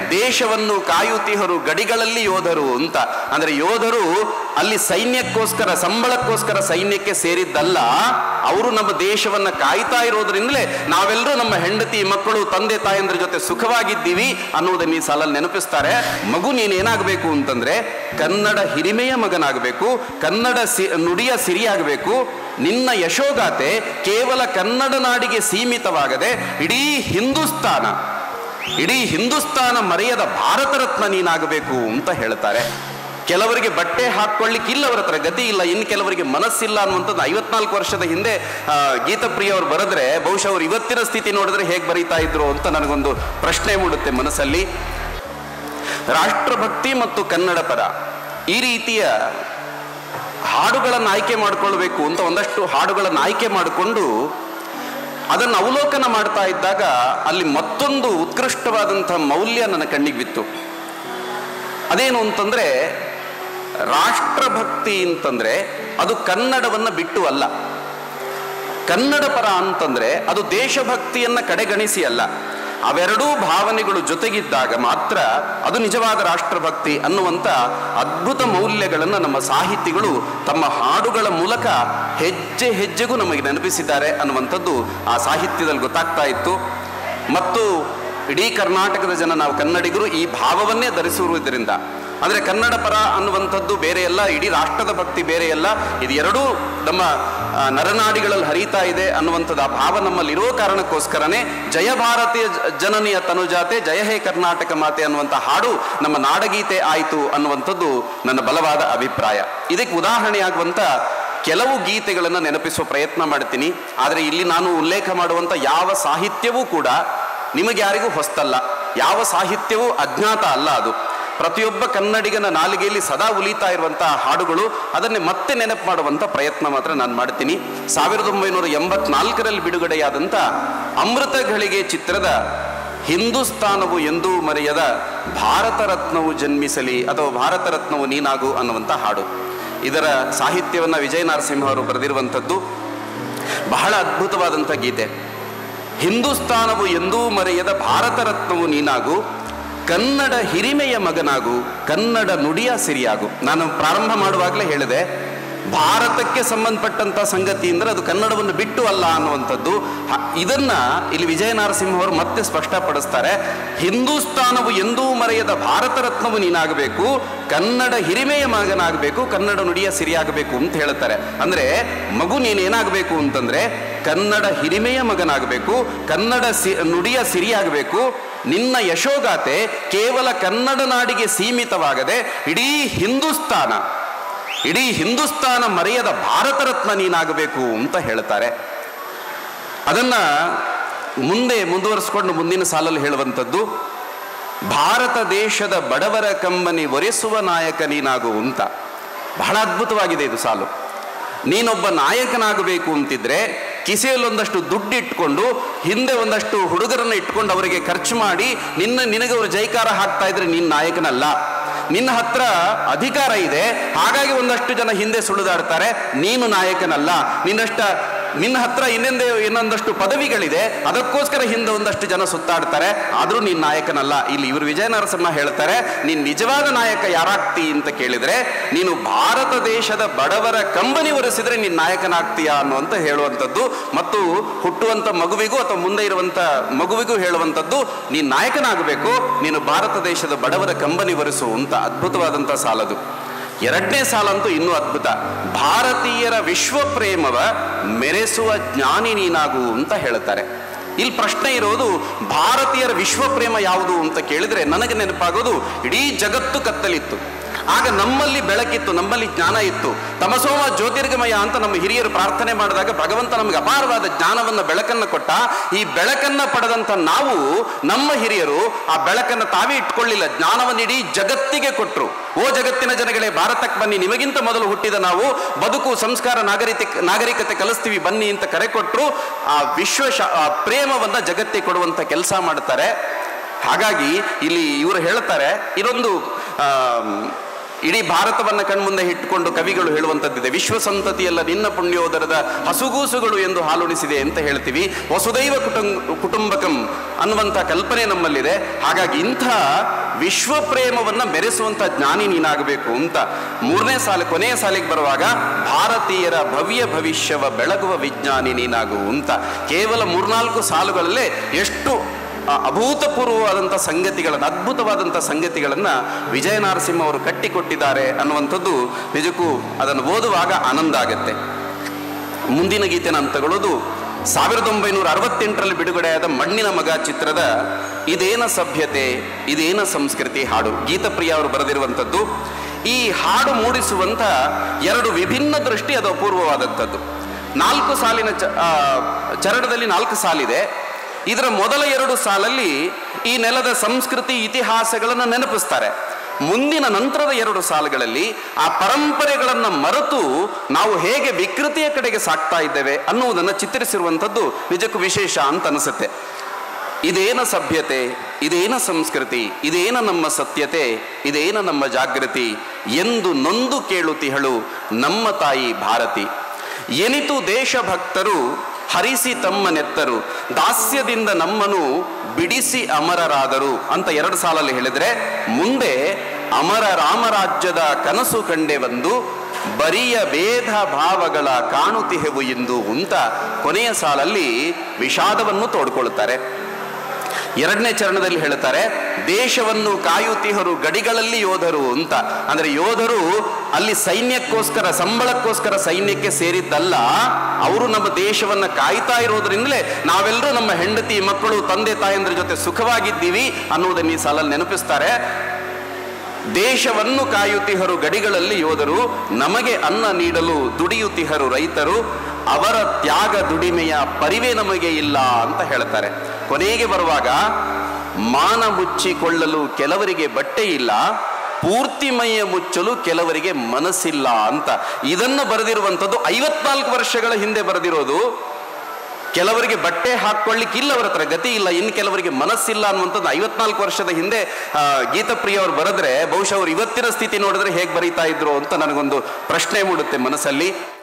ದೇಶವನ್ನು ಕಾಯುತ್ತಿಹರು ಗಡಿಗಳಲ್ಲಿ ಯೋಧರು ಅಂತ ಅಂದ್ರೆ ಯೋಧರು ಅಲ್ಲಿ ಸೈನ್ಯಕ್ಕೋಸ್ಕರ ಸಂಬಳಕ್ಕೋಸ್ಕರ ಸೈನ್ಯಕ್ಕೆ ಸೇರಿದ್ದಲ್ಲ ಅವರು ನಮ್ಮ ದೇಶವನ್ನ ಕಾಯ್ತಾ ಇರೋದ್ರಿಂದಲೇ ನಾವೆಲ್ಲರೂ ನಮ್ಮ ಹೆಂಡತಿ ಮಕ್ಕಳು ತಂದೆ ತಾಯಂದ್ರ ಜೊತೆ ಸುಖವಾಗಿದ್ದೀವಿ ಅನ್ನೋದನ್ನ ಈ ಸಾಲಲ್ಲಿ ನೆನಪಿಸ್ತಾರೆ ಮಗು ನೀನೇನಾಗಬೇಕು ಅಂತಂದ್ರೆ ಕನ್ನಡ ಹಿರಿಮೆಯ ಮಗನಾಗಬೇಕು ಕನ್ನಡ ಸಿ ನುಡಿಯ ಸಿರಿಯಾಗಬೇಕು ನಿನ್ನ ಯಶೋಗಾಥೆ ಕೇವಲ ಕನ್ನಡ ನಾಡಿಗೆ ಸೀಮಿತವಾಗದೆ ಇಡೀ ಹಿಂದೂಸ್ತಾನ ಇಡೀ ಹಿಂದೂಸ್ತಾನ ಮರೆಯದ ಭಾರತ ರತ್ನ ನೀನಾಗಬೇಕು ಅಂತ ಹೇಳ್ತಾರೆ ಕೆಲವರಿಗೆ ಬಟ್ಟೆ ಹಾಕೊಳ್ಳಿಕ್ಕೆ ಇಲ್ಲ ಅವರ ಹತ್ರ ಗತಿ ಇಲ್ಲ ಇನ್ನು ಕೆಲವರಿಗೆ ಮನಸ್ಸಿಲ್ಲ ಅನ್ನುವಂಥದ್ದು ಐವತ್ನಾಲ್ಕು ವರ್ಷದ ಹಿಂದೆ ಆ, ಗೀತಪ್ರಿಯ ಅವರು ಬರೆದ್ರೆ ಬಹುಶಃ ಅವ್ರು ಇವತ್ತಿನ ಸ್ಥಿತಿ ನೋಡಿದ್ರೆ ಹೇಗೆ ಬರೀತಾ ಇದ್ರು ಅಂತ ನನಗೊಂದು ಪ್ರಶ್ನೆ ಮೂಡುತ್ತೆ ಮನಸ್ಸಲ್ಲಿ ರಾಷ್ಟ್ರಭಕ್ತಿ ಮತ್ತು ಕನ್ನಡ ಪರ ಈ ರೀತಿಯ ಹಾಡುಗಳನ್ನು ಆಯ್ಕೆ ಮಾಡಿಕೊಳ್ಬೇಕು ಅಂತ ಒಂದಷ್ಟು ಹಾಡುಗಳನ್ನು ಆಯ್ಕೆ ಮಾಡಿಕೊಂಡು ಅದನ್ನು ಅವಲೋಕನ ಮಾಡ್ತಾ ಇದ್ದಾಗ ಅಲ್ಲಿ ಮತ್ತೊಂದು ಉತ್ಕೃಷ್ಟವಾದಂಥ ಮೌಲ್ಯ ನನ್ನ ಕಣ್ಣಿಗೆ ಬಿತ್ತು ಅದೇನು ಅಂತಂದ್ರೆ ರಾಷ್ಟ್ರಭಕ್ತಿ ಅಂತಂದ್ರೆ ಅದು ಕನ್ನಡವನ್ನ ಬಿಟ್ಟು ಅಲ್ಲ ಕನ್ನಡ ಪರ ಅಂತಂದ್ರೆ ಅದು ದೇಶಭಕ್ತಿಯನ್ನ ಕಡೆಗಣಿಸಿ ಅಲ್ಲ ಅವೆರಡೂ ಭಾವನೆಗಳು ಜೊತೆಗಿದ್ದಾಗ ಮಾತ್ರ ಅದು ನಿಜವಾದ ರಾಷ್ಟ್ರಭಕ್ತಿ ಅನ್ನುವಂಥ ಅದ್ಭುತ ಮೌಲ್ಯಗಳನ್ನು ನಮ್ಮ ಸಾಹಿತಿಗಳು ತಮ್ಮ ಹಾಡುಗಳ ಮೂಲಕ ಹೆಜ್ಜೆ ಹೆಜ್ಜೆಗೂ ನಮಗೆ ನೆನಪಿಸಿದ್ದಾರೆ ಅನ್ನುವಂಥದ್ದು ಆ ಸಾಹಿತ್ಯದಲ್ಲಿ ಗೊತ್ತಾಗ್ತಾ ಇತ್ತು ಮತ್ತು ಇಡೀ ಕರ್ನಾಟಕದ ಜನ ನಾವು ಕನ್ನಡಿಗರು ಈ ಭಾವವನ್ನೇ ಧರಿಸಿರುವುದರಿಂದ ಅಂದರೆ ಕನ್ನಡ ಪರ ಅನ್ನುವಂಥದ್ದು ಬೇರೆ ಅಲ್ಲ ಇಡೀ ರಾಷ್ಟ್ರದ ಭಕ್ತಿ ಬೇರೆ ಅಲ್ಲ ಇದು ಎರಡೂ ನಮ್ಮ ಆ, ನರನಾಡಿಗಳಲ್ಲಿ ಹರಿತಾ ಇದೆ ಅನ್ನುವಂಥದ್ದು ಆ ಭಾವ ನಮ್ಮಲ್ಲಿ ಇರೋ ಕಾರಣಕ್ಕೋಸ್ಕರನೇ ಜಯ ಭಾರತೀಯ ಜ- ಜನನಿಯ ತನುಜಾತೆ ಜಯ ಹೇ ಕರ್ನಾಟಕ ಮಾತೆ ಅನ್ನುವಂಥ ಹಾಡು ನಮ್ಮ ನಾಡಗೀತೆ ಆಯಿತು ಅನ್ನುವಂಥದ್ದು ನನ್ನ ಬಲವಾದ ಅಭಿಪ್ರಾಯ ಇದಕ್ಕೆ ಉದಾಹರಣೆಯಾಗುವಂಥ ಕೆಲವು ಗೀತೆಗಳನ್ನು ನೆನಪಿಸುವ ಪ್ರಯತ್ನ ಮಾಡ್ತೀನಿ ಆದರೆ ಇಲ್ಲಿ ನಾನು ಉಲ್ಲೇಖ ಮಾಡುವಂಥ ಯಾವ ಸಾಹಿತ್ಯವೂ ಕೂಡ ನಿಮಗೆ ಯಾರಿಗೂ ಹೊಸ್ತಲ್ಲ ಯಾವ ಸಾಹಿತ್ಯವೂ ಅಜ್ಞಾತ ಅಲ್ಲ ಅದು ಪ್ರತಿಯೊಬ್ಬ ಕನ್ನಡಿಗನ ನಾಲಿಗೆಯಲ್ಲಿ ಸದಾ ಉಲಿತಾ ಇರುವಂತಹ ಹಾಡುಗಳು ಅದನ್ನೇ ಮತ್ತೆ ನೆನಪು ಮಾಡುವಂಥ ಪ್ರಯತ್ನ ಮಾತ್ರ ನಾನು ಮಾಡ್ತೀನಿ ಸಾವಿರದ ಒಂಬೈನೂರ ಎಂಬತ್ನಾಲ್ಕರಲ್ಲಿ ಬಿಡುಗಡೆಯಾದಂಥ ಅಮೃತ ಘಳಿಗೆ ಚಿತ್ರದ ಹಿಂದೂಸ್ತಾನವು ಎಂದೂ ಮರೆಯದ ಭಾರತ ರತ್ನವು ಜನ್ಮಿಸಲಿ ಅಥವಾ ಭಾರತ ರತ್ನವು ನೀನಾಗು ಅನ್ನುವಂಥ ಹಾಡು ಇದರ ಸಾಹಿತ್ಯವನ್ನು ವಿಜಯ ನರಸಿಂಹ ಅವರು ಬರೆದಿರುವಂಥದ್ದು ಬಹಳ ಅದ್ಭುತವಾದಂಥ ಗೀತೆ ಹಿಂದೂಸ್ತಾನವು ಎಂದೂ ಮರೆಯದ ಭಾರತ ರತ್ನವು ನೀನಾಗು ಕನ್ನಡ ಹಿರಿಮೆಯ ಮಗನಾಗು ಕನ್ನಡ ನುಡಿಯ ಸಿರಿಯಾಗು ನಾನು ಪ್ರಾರಂಭ ಮಾಡುವಾಗಲೇ ಹೇಳಿದೆ ಭಾರತಕ್ಕೆ ಸಂಬಂಧಪಟ್ಟಂತ ಸಂಗತಿ ಅಂದ್ರೆ ಅದು ಕನ್ನಡವನ್ನು ಬಿಟ್ಟು ಅಲ್ಲ ಅನ್ನುವಂಥದ್ದು ಹ- ಇದನ್ನ ಇಲ್ಲಿ ವಿಜಯ ನರಸಿಂಹ ಅವರು ಮತ್ತೆ ಸ್ಪಷ್ಟಪಡಿಸ್ತಾರೆ ಹಿಂದೂಸ್ತಾನವು ಎಂದೂ ಮರೆಯದ ಭಾರತ ರತ್ನವು ನೀನಾಗಬೇಕು ಕನ್ನಡ ಹಿರಿಮೆಯ ಮಗನಾಗಬೇಕು ಕನ್ನಡ ನುಡಿಯ ಸಿರಿಯಾಗಬೇಕು ಅಂತ ಹೇಳ್ತಾರೆ ಅಂದ್ರೆ ಮಗು ನೀನೇನಾಗಬೇಕು ಅಂತಂದ್ರೆ ಕನ್ನಡ ಹಿರಿಮೆಯ ಮಗನಾಗಬೇಕು ಕನ್ನಡ ಸಿ ನುಡಿಯ ಸಿರಿಯಾಗಬೇಕು ನಿನ್ನ ಯಶೋಗಾಥೆ ಕೇವಲ ಕನ್ನಡ ನಾಡಿಗೆ ಸೀಮಿತವಾಗದೆ ಇಡೀ ಹಿಂದೂಸ್ತಾನ ಇಡೀ ಹಿಂದೂಸ್ತಾನ ಮರೆಯದ ಭಾರತ ರತ್ನ ನೀನಾಗಬೇಕು ಅಂತ ಹೇಳ್ತಾರೆ ಅದನ್ನ ಮುಂದೆ ಮುಂದುವರಿಸ್ಕೊಂಡು ಮುಂದಿನ ಸಾಲಲ್ಲಿ ಹೇಳುವಂಥದ್ದು ಭಾರತ ದೇಶದ ಬಡವರ ಕಂಬನಿ ಒರೆಸುವ ನಾಯಕ ನೀನಾಗು ಅಂತ ಬಹಳ ಅದ್ಭುತವಾಗಿದೆ ಇದು ಸಾಲು ನೀನೊಬ್ಬ ನಾಯಕನಾಗಬೇಕು ಅಂತಿದ್ರೆ ಕಿಸೆಯಲ್ಲಿ ಒಂದಷ್ಟು ದುಡ್ಡು ಇಟ್ಕೊಂಡು ಹಿಂದೆ ಒಂದಷ್ಟು ಹುಡುಗರನ್ನ ಇಟ್ಕೊಂಡು ಅವರಿಗೆ ಖರ್ಚು ಮಾಡಿ ನಿನ್ನ ನಿನಗೆ ಅವರು ಜೈಕಾರ ಹಾಕ್ತಾ ಇದ್ರೆ ನೀನ್ ನಾಯಕನಲ್ಲ ನಿನ್ನ ಹತ್ರ ಅಧಿಕಾರ ಇದೆ ಹಾಗಾಗಿ ಒಂದಷ್ಟು ಜನ ಹಿಂದೆ ಸುಳಿದಾಡ್ತಾರೆ ನೀನು ನಾಯಕನಲ್ಲ ನಿನ್ನಷ್ಟ ನಿನ್ನ ಹತ್ರ ಇನ್ನೊಂದೇ ಇನ್ನೊಂದಷ್ಟು ಪದವಿಗಳಿದೆ ಅದಕ್ಕೋಸ್ಕರ ಹಿಂದೆ ಒಂದಷ್ಟು ಜನ ಸುತ್ತಾಡ್ತಾರೆ ಆದರೂ ನೀನ್ ನಾಯಕನಲ್ಲ ಇಲ್ಲಿ ಇವರು ವಿಜಯ ನರಸಿಂಹ ಹೇಳ್ತಾರೆ ನೀನ್ ನಿಜವಾದ ನಾಯಕ ಯಾರಾಗ್ತಿ ಅಂತ ಕೇಳಿದ್ರೆ ನೀನು ಭಾರತ ದೇಶದ ಬಡವರ ಕಂಬನಿ ಒರೆಸಿದ್ರೆ ನೀನ್ ನಾಯಕನಾಗ್ತೀಯಾ ಅನ್ನುವಂತ ಹೇಳುವಂಥದ್ದು ಮತ್ತು ಹುಟ್ಟುವಂತ ಮಗುವಿಗೂ ಅಥವಾ ಮುಂದೆ ಇರುವಂತ ಮಗುವಿಗೂ ಹೇಳುವಂಥದ್ದು ನೀನ್ ನಾಯಕನಾಗಬೇಕು ನೀನು ಭಾರತ ದೇಶದ ಬಡವರ ಕಂಬನಿ ಒರೆಸು ಅಂತ ಅದ್ಭುತವಾದಂಥ ಸಾಲದು ಎರಡನೇ ಸಾಲಂತೂ ಇನ್ನೂ ಅದ್ಭುತ ಭಾರತೀಯರ ವಿಶ್ವ ಪ್ರೇಮವ ಮೆರೆಸುವ ಜ್ಞಾನಿ ನೀನಾಗು ಅಂತ ಹೇಳ್ತಾರೆ ಇಲ್ಲಿ ಪ್ರಶ್ನೆ ಇರೋದು ಭಾರತೀಯರ ವಿಶ್ವ ಪ್ರೇಮ ಯಾವುದು ಅಂತ ಕೇಳಿದ್ರೆ ನನಗೆ ನೆನಪಾಗೋದು ಇಡೀ ಜಗತ್ತು ಕತ್ತಲಿತ್ತು ಆಗ ನಮ್ಮಲ್ಲಿ ಬೆಳಕಿತ್ತು ನಮ್ಮಲ್ಲಿ ಜ್ಞಾನ ಇತ್ತು ತಮಸೋಮ ಜ್ಯೋತಿರ್ಗಮಯ ಅಂತ ನಮ್ಮ ಹಿರಿಯರು ಪ್ರಾರ್ಥನೆ ಮಾಡಿದಾಗ ಭಗವಂತ ನಮಗೆ ಅಪಾರವಾದ ಜ್ಞಾನವನ್ನ ಬೆಳಕನ್ನ ಕೊಟ್ಟ ಈ ಬೆಳಕನ್ನ ಪಡೆದಂತ ನಾವು ನಮ್ಮ ಹಿರಿಯರು ಆ ಬೆಳಕನ್ನ ತಾವೇ ಇಟ್ಕೊಳ್ಳಿಲ್ಲ ಜ್ಞಾನವನ್ನು ಇಡೀ ಜಗತ್ತಿಗೆ ಕೊಟ್ರು ಓ ಜಗತ್ತಿನ ಜನಗಳೇ ಭಾರತಕ್ಕೆ ಬನ್ನಿ ನಿಮಗಿಂತ ಮೊದಲು ಹುಟ್ಟಿದ ನಾವು ಬದುಕು ಸಂಸ್ಕಾರ ನಾಗರಿಕ ನಾಗರಿಕತೆ ಕಲಿಸ್ತೀವಿ ಬನ್ನಿ ಅಂತ ಕರೆ ಕೊಟ್ಟರು ಆ ವಿಶ್ವ ಶ- ಆ ಪ್ರೇಮವನ್ನ ಜಗತ್ತಿಗೆ ಕೊಡುವಂತ ಕೆಲಸ ಮಾಡ್ತಾರೆ ಹಾಗಾಗಿ ಇಲ್ಲಿ ಇವರು ಹೇಳ್ತಾರೆ ಇದೊಂದು ಆಮ್, ಇಡೀ ಭಾರತವನ್ನ ಕಣ್ಮುಂದೆ ಇಟ್ಟುಕೊಂಡು ಕವಿಗಳು ಹೇಳುವಂಥದ್ದಿದೆ ವಿಶ್ವ ಸಂತತಿಯಲ್ಲ ನಿನ್ನ ಪುಣ್ಯೋದರದ ಹಸುಗೂಸುಗಳು ಎಂದು ಹಾಲುಣಿಸಿದೆ ಅಂತ ಹೇಳ್ತೀವಿ ವಸುದೈವ ಕುಟುಂಬ ಕುಟುಂಬಕಂ ಅನ್ನುವಂಥ ಕಲ್ಪನೆ ನಮ್ಮಲ್ಲಿದೆ ಹಾಗಾಗಿ ಇಂಥ ವಿಶ್ವ ಪ್ರೇಮವನ್ನ ಬೆರೆಸುವಂಥ ಜ್ಞಾನಿ ನೀನಾಗಬೇಕು ಅಂತ ಮೂರನೇ ಸಾಲ ಕೊನೆಯ ಸಾಲಿಗೆ ಬರುವಾಗ ಭಾರತೀಯರ ಭವ್ಯ ಭವಿಷ್ಯವ ಬೆಳಗುವ ವಿಜ್ಞಾನಿ ನೀನಾಗು ಅಂತ ಕೇವಲ ಮೂರ್ನಾಲ್ಕು ಸಾಲುಗಳಲ್ಲೇ ಎಷ್ಟು ಆ ಅಭೂತಪೂರ್ವವಾದಂಥ ಸಂಗತಿಗಳನ್ನು ಅದ್ಭುತವಾದಂಥ ಸಂಗತಿಗಳನ್ನು ವಿಜಯ ನರಸಿಂಹ ಅವರು ಕಟ್ಟಿಕೊಟ್ಟಿದ್ದಾರೆ ಅನ್ನುವಂಥದ್ದು ನಿಜಕ್ಕೂ ಅದನ್ನು ಓದುವಾಗ ಆನಂದ ಆಗತ್ತೆ ಮುಂದಿನ ಗೀತೆ ನಾನು ತಗೊಳ್ಳೋದು ಸಾವಿರದ ಒಂಬೈನೂರ ಅರವತ್ತೆಂಟರಲ್ಲಿ ಬಿಡುಗಡೆಯಾದ ಮಣ್ಣಿನ ಮಗ ಚಿತ್ರದ ಇದೇನ ಸಭ್ಯತೆ ಇದೇನ ಸಂಸ್ಕೃತಿ ಹಾಡು ಗೀತಪ್ರಿಯ ಅವರು ಬರೆದಿರುವಂಥದ್ದು ಈ ಹಾಡು ಮೂಡಿಸುವಂಥ ಎರಡು ವಿಭಿನ್ನ ದೃಷ್ಟಿ ಅದು ಅಪೂರ್ವವಾದಂಥದ್ದು ನಾಲ್ಕು ಸಾಲಿನ ಚ ಆ, ಚರಣದಲ್ಲಿ ನಾಲ್ಕು ಸಾಲಿದೆ ಇದರ ಮೊದಲ ಎರಡು ಸಾಲಲ್ಲಿ ಈ ನೆಲದ ಸಂಸ್ಕೃತಿ ಇತಿಹಾಸಗಳನ್ನು ನೆನಪಿಸ್ತಾರೆ ಮುಂದಿನ ನಂತರದ ಎರಡು ಸಾಲುಗಳಲ್ಲಿ ಆ ಪರಂಪರೆಗಳನ್ನು ಮರೆತು ನಾವು ಹೇಗೆ ವಿಕೃತಿಯ ಕಡೆಗೆ ಸಾಕ್ತಾ ಇದ್ದೇವೆ ಅನ್ನುವುದನ್ನು ಚಿತ್ರಿಸಿರುವಂಥದ್ದು ನಿಜಕ್ಕೂ ವಿಶೇಷ ಅಂತ ಅನಿಸುತ್ತೆ ಇದೇನ ಸಭ್ಯತೆ ಇದೇನ ಸಂಸ್ಕೃತಿ ಇದೇನ ನಮ್ಮ ಸತ್ಯತೆ ಇದೇನ ನಮ್ಮ ಜಾಗೃತಿ ಎಂದು ನೊಂದು ಕೇಳುತ್ತಿಹಳು ನಮ್ಮ ತಾಯಿ ಭಾರತಿ ಎನಿತು ದೇಶಭಕ್ತರು ಹರಿಸಿ ತಮ್ಮ ನೆತ್ತರು ದಾಸ್ಯದಿಂದ ನಮ್ಮನು ಬಿಡಿಸಿ ಅಮರರಾದರು ಅಂತ ಎರಡು ಸಾಲಲ್ಲಿ ಹೇಳಿದ್ರೆ ಮುಂದೆ ಅಮರ ರಾಮರಾಜ್ಯದ ಕನಸು ಕಂಡೆವಂದು ಬರಿಯ ಭೇದ ಭಾವಗಳ ಕಾಣುತ್ತಿಹೆವು ಎಂದು ಅಂತ ಕೊನೆಯ ಸಾಲಲ್ಲಿ ವಿಷಾದವನ್ನು ತೋಡ್ಕೊಳ್ತಾರೆ ಎರಡನೇ ಚರಣದಲ್ಲಿ ಹೇಳ್ತಾರೆ ದೇಶವನ್ನು ಕಾಯುತ್ತಿಹರು ಗಡಿಗಳಲ್ಲಿ ಯೋಧರು ಅಂತ ಅಂದ್ರೆ ಯೋಧರು ಅಲ್ಲಿ ಸೈನ್ಯಕ್ಕೋಸ್ಕರ ಸಂಬಳಕ್ಕೋಸ್ಕರ ಸೈನ್ಯಕ್ಕೆ ಸೇರಿದ್ದಲ್ಲ ಅವರು ನಮ್ಮ ದೇಶವನ್ನ ಕಾಯ್ತಾ ಇರೋದ್ರಿಂದಲೇ ನಾವೆಲ್ಲರೂ ನಮ್ಮ ಹೆಂಡತಿ ಮಕ್ಕಳು ತಂದೆ ತಾಯಂದ್ರ ಜೊತೆ ಸುಖವಾಗಿದ್ದೀವಿ ಅನ್ನೋದನ್ನ ಈ ಸಾಲಲ್ಲಿ ನೆನಪಿಸ್ತಾರೆ ದೇಶವನ್ನು ಕಾಯುತ್ತಿಹರು ಗಡಿಗಳಲ್ಲಿ ಯೋಧರು ನಮಗೆ ಅನ್ನ ನೀಡಲು ದುಡಿಯುತ್ತಿಹರು ರೈತರು ಅವರ ತ್ಯಾಗ ದುಡಿಮೆಯ ಪರಿವೇ ನಮಗೆ ಇಲ್ಲ ಅಂತ ಹೇಳ್ತಾರೆ ಕೊನೆಗೆ ಬರುವಾಗ ಮಾನ ಮುಚ್ಚಿಕೊಳ್ಳಲು ಕೆಲವರಿಗೆ ಬಟ್ಟೆ ಇಲ್ಲ ಪೂರ್ತಿ ಮೈಯ ಮುಚ್ಚಲು ಕೆಲವರಿಗೆ ಮನಸ್ಸಿಲ್ಲ ಅಂತ ಇದನ್ನು ಬರೆದಿರುವಂಥದ್ದು ಐವತ್ನಾಲ್ಕು ವರ್ಷಗಳ ಹಿಂದೆ ಬರೆದಿರೋದು ಕೆಲವರಿಗೆ ಬಟ್ಟೆ ಹಾಕೊಳ್ಳಿಕ್ಕಿಲ್ಲ ಅವರ ಹತ್ರ ಗತಿ ಇಲ್ಲ ಇನ್ನು ಕೆಲವರಿಗೆ ಮನಸ್ಸಿಲ್ಲ ಅನ್ನುವಂಥದ್ದು ಐವತ್ನಾಲ್ಕು ವರ್ಷದ ಹಿಂದೆ ಆ, ಗೀತಪ್ರಿಯ ಅವರು ಬರೆದ್ರೆ ಬಹುಶಃ ಅವರು ಇವತ್ತಿನ ಸ್ಥಿತಿ ನೋಡಿದ್ರೆ ಹೇಗೆ ಬರೀತಾ ಇದ್ರು ಅಂತ ನನಗೊಂದು ಪ್ರಶ್ನೆ ಮೂಡುತ್ತೆ ಮನಸ್ಸಲ್ಲಿ